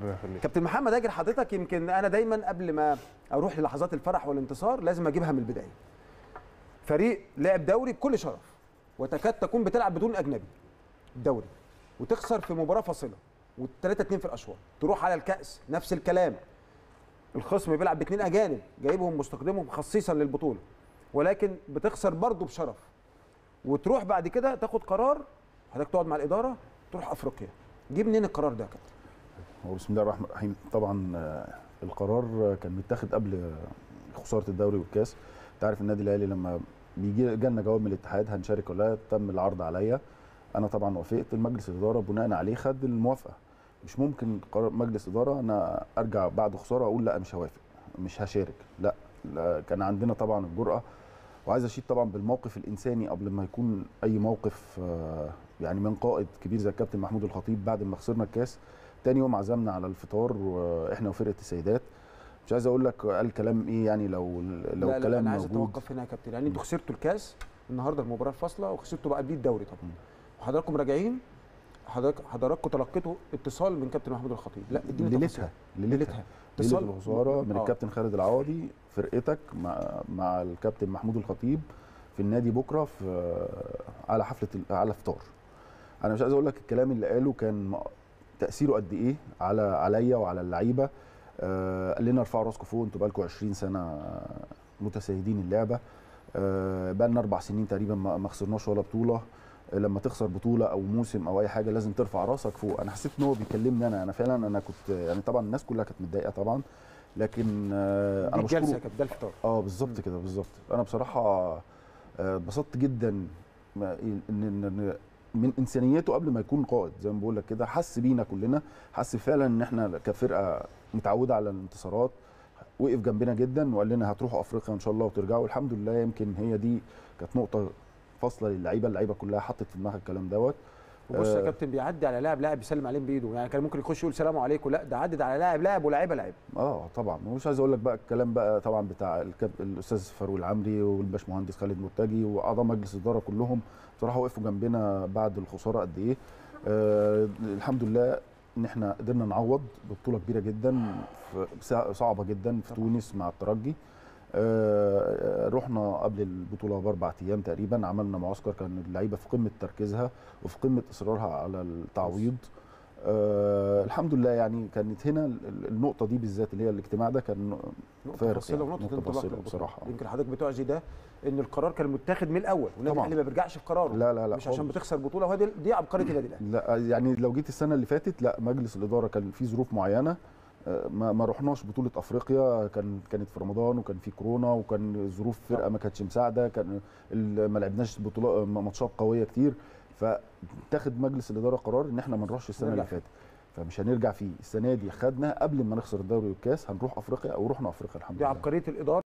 ربنا يخليك كابتن محمد اجل حضرتك يمكن انا دايما قبل ما اروح للحظات الفرح والانتصار لازم اجيبها من البدايه فريق لعب دوري بكل شرف وتكاد تكون بتلعب بدون اجنبي دوري وتخسر في مباراه فاصله و3 2 في الاشواط تروح على الكاس نفس الكلام الخصم بيلعب باثنين اجانب جايبهم مستخدمهم خصيصا للبطوله ولكن بتخسر برضه بشرف وتروح بعد كده تاخد قرار حضرتك تقعد مع الاداره تروح افريقيا جيب منين القرار ده يا كابتن هو بسم الله الرحمن الرحيم طبعا آه، القرار كان متاخد قبل آه، خساره الدوري والكاس انت عارف النادي الاهلي لما بيجي جالنا جواب من الاتحاد هنشارك ولا لا تم العرض عليا انا طبعا وافقت المجلس الاداره بناء عليه خد الموافقه مش ممكن قرار مجلس اداره انا ارجع بعد خساره اقول لا مش هوافق مش هشارك لا, لا كان عندنا طبعا الجرأه وعايز اشيد طبعا بالموقف الانساني قبل ما يكون اي موقف آه، يعني من قائد كبير زي الكابتن محمود الخطيب بعد ما خسرنا الكاس تاني يوم عزمنا على الفطار واحنا وفرقه السيدات مش عايز اقول لك قال كلام ايه يعني لو لو لا لا الكلام انا عايز موجود اتوقف هنا يا كابتن يعني انتوا خسرتوا الكاس النهارده المباراه الفاصله وخسرتوا بقى بيه الدوري طبعا وحضراتكم راجعين حضرتك حضراتكم تلقيتوا اتصال من كابتن محمود الخطيب لا اديني ليلتها تفاصيل. ليلتها ليلتها ليله اتصال الخساره من آه. الكابتن خالد العوضي فرقتك مع مع الكابتن محمود الخطيب في النادي بكره في على حفله ال- على فطار انا مش عايز اقول لك الكلام اللي قاله كان م- تاثيره قد ايه على عليا وعلى اللعيبه آه قال لنا ارفعوا راسكم فوق انتوا بقالكم 20 سنه متسيدين اللعبه آه بقى لنا اربع سنين تقريبا ما ما خسرناش ولا بطوله آه، لما تخسر بطوله او موسم او اي حاجه لازم ترفع راسك فوق انا حسيت ان هو بيكلمني انا انا فعلا انا كنت يعني طبعا الناس كلها كانت متضايقه طبعا لكن آه دي انا الجلسه يا بشكره كابتن ده الفطار اه بالظبط كده بالظبط انا بصراحه آه، اتبسطت جدا ما- ان إن- إن من انسانيته قبل ما يكون قائد زي ما بقول لك كده حس بينا كلنا حس فعلا ان احنا كفرقه متعوده على الانتصارات وقف جنبنا جدا وقال لنا هتروحوا افريقيا ان شاء الله وترجعوا الحمد لله يمكن هي دي كانت نقطه فاصله للعيبه اللعيبه كلها حطت في دماغها الكلام دوت وبص يا آه. كابتن بيعدي على لاعب لاعب يسلم عليهم بايده يعني كان ممكن يخش يقول سلام عليكم لا ده عدد على لاعب لاعب ولاعيبه لاعب اه طبعا ومش عايز اقول لك بقى الكلام بقى طبعا بتاع الكاب الاستاذ فاروق العمري والباشمهندس خالد مرتجي واعضاء مجلس الاداره كلهم بصراحه وقفوا جنبنا بعد الخساره قد ايه آه الحمد لله ان احنا قدرنا نعوض ببطوله كبيره جدا في سا- صعبه جدا في طبعاً. تونس مع الترجي آه رحنا قبل البطوله باربع ايام تقريبا عملنا معسكر كان اللعيبه في قمه تركيزها وفي قمه اصرارها على التعويض آه الحمد لله يعني كانت هنا ال- ال- النقطه دي بالذات اللي هي الاجتماع ده كان نقطه فارق فاصله يعني، ونقطه نقطة انطلاق فاصلة للبطولة. بصراحة. يمكن حضرتك بتعزي ده ان القرار كان متاخد من الاول والنادي طبعاً. الاهلي ما بيرجعش في قراره لا لا لا مش عشان خالص. بتخسر بطوله وهي دي, دي عبقريه النادي الاهلي لا يعني لو جيت السنه اللي فاتت لا مجلس الاداره كان في ظروف معينه آه، ما ما رحناش بطوله افريقيا كان كانت في رمضان وكان في كورونا وكان ظروف فرقه ما كانتش مساعده كان ال- ما لعبناش بطولات ماتشات قويه كتير فاتخذ مجلس الاداره قرار ان احنا ما نروحش السنه نرجع اللي فاتت فمش هنرجع فيه السنه دي خدنا قبل ما نخسر الدوري والكاس هنروح افريقيا او رحنا افريقيا الحمد دي لله عبقريه الاداره